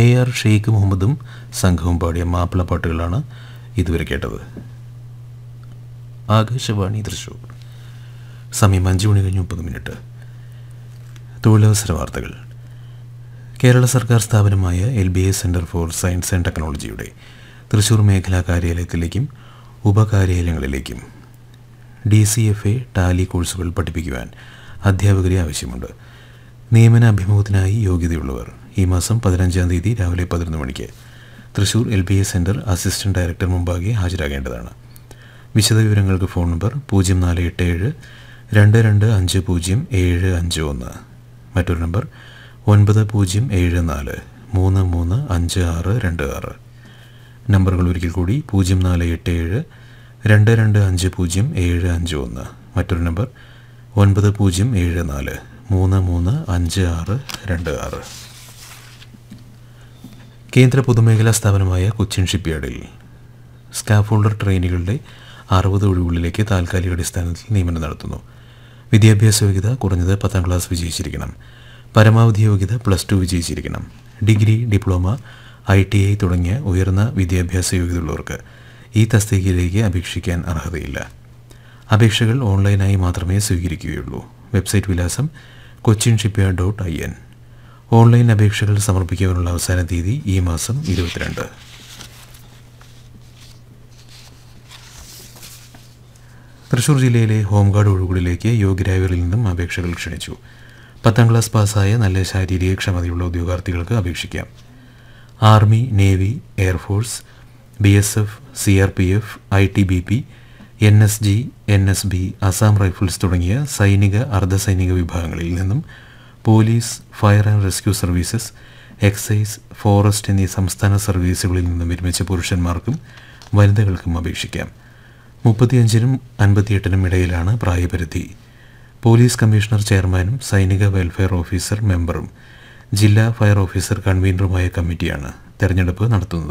A R Sheikh മുഹമ്മദും സംഘവും പാടിയ മാപ്പിള പാട്ടുകളാണ് ഇതുവരെ കേട്ടത് ആകാശവാണി തൃശൂർ സമയം അഞ്ച് മണി കഴിഞ്ഞ് മുപ്പത് മിനിറ്റ് തൊഴിലവസര വാർത്തകൾ കേരള സർക്കാർ സ്ഥാപനമായ L B S centre for science and ടെക്നോളജിയുടെ തൃശൂർ മേഖലാ കാര്യാലയത്തിലേക്കും ഉപകാര്യാലയങ്ങളിലേക്കും D C F A tally കോഴ്സുകൾ പഠിപ്പിക്കുവാൻ അധ്യാപകരെ ആവശ്യമുണ്ട് നിയമന അഭിമുഖത്തിനായി യോഗ്യതയുള്ളവർ ഈ മാസം പതിനഞ്ചാം തീയതി രാവിലെ പതിനൊന്ന് മണിക്ക് Thrissur L B S centre assistant director മുമ്പാകെ ഹാജരാകേണ്ടതാണ് വിശദവിവരങ്ങൾക്ക് ഫോൺ നമ്പർ പൂജ്യം നാല് എട്ട് ഏഴ് രണ്ട് രണ്ട് അഞ്ച് പൂജ്യം ഏഴ് അഞ്ച് ഒന്ന് മറ്റൊരു നമ്പർ ഒൻപത് പൂജ്യം ഏഴ് നാല് മൂന്ന് മൂന്ന് അഞ്ച് ആറ് രണ്ട് ആറ് നമ്പറുകൾ ഒരിക്കൽ കൂടി പൂജ്യം നാല് എട്ട് ഏഴ് രണ്ട് രണ്ട് അഞ്ച് പൂജ്യം ഏഴ് അഞ്ച് ഒന്ന് മറ്റൊരു നമ്പർ ഒൻപത് പൂജ്യം ഏഴ് നാല് മൂന്ന് മൂന്ന് അഞ്ച് ആറ് രണ്ട് ആറ് കേന്ദ്ര പൊതുമേഖലാ സ്ഥാപനമായ കൊച്ചിൻ ഷിപ്പ്യാർഡിൽ സ്കാഫോൾഡർ ട്രെയിനുകളുടെ അറുപത് ഒഴിവുകളിലേക്ക് താൽക്കാലിക അടിസ്ഥാനത്തിൽ നിയമനം നടത്തുന്നു വിദ്യാഭ്യാസ യോഗ്യത കുറഞ്ഞത് പത്താം ക്ലാസ് വിജയിച്ചിരിക്കണം പരമാവധി യോഗ്യത പ്ലസ് ടു വിജയിച്ചിരിക്കണം degree diploma I T I തുടങ്ങിയ ഉയർന്ന വിദ്യാഭ്യാസ യോഗ്യതയുള്ളവർക്ക് ഈ തസ്തികയിലേക്ക് അപേക്ഷിക്കാൻ അർഹതയില്ല അപേക്ഷകൾ ഓൺലൈനായി മാത്രമേ സ്വീകരിക്കുകയുള്ളൂ വെബ്സൈറ്റ് വിലാസം Cochin shipyard dot I N online അപേക്ഷകൾ സമർപ്പിക്കാനുള്ള അവസാന തീയതി ഈ മാസം ഇരുപത്തിരണ്ട് തൃശൂർ ജില്ലയിലെ ഹോംഗാർഡ് ഒഴിവുകളിലേക്ക് യോഗ്യരായവരിൽ നിന്നും അപേക്ഷകൾ ക്ഷണിച്ചു പത്താം ക്ലാസ് പാസ്സായ നല്ല ശാരീരിക ക്ഷമതയുള്ള ഉദ്യോഗാർത്ഥികൾക്ക് അപേക്ഷിക്കാം army navy air force B S F C R P F I T B P N S G N S B Assam rifles തുടങ്ങിയ സൈനിക അർദ്ധസൈനിക വിഭാഗങ്ങളിൽ നിന്നും police fire and rescue services excise forest എന്നീ സംസ്ഥാന സർവീസുകളിൽ നിന്നും വിരമിച്ച പുരുഷന്മാർക്കും വനിതകൾക്കും അപേക്ഷിക്കാം മുപ്പത്തിയഞ്ചിനും അൻപത്തിയെട്ടിനും ഇടയിലാണ് പ്രായപരിധി പോലീസ് കമ്മീഷണർ ചെയർമാനും സൈനിക വെൽഫെയർ ഓഫീസർ മെമ്പറും ജില്ലാ ഫയർ ഓഫീസർ കൺവീനറുമായ കമ്മിറ്റിയാണ് തെരഞ്ഞെടുപ്പ് നടത്തുന്നത്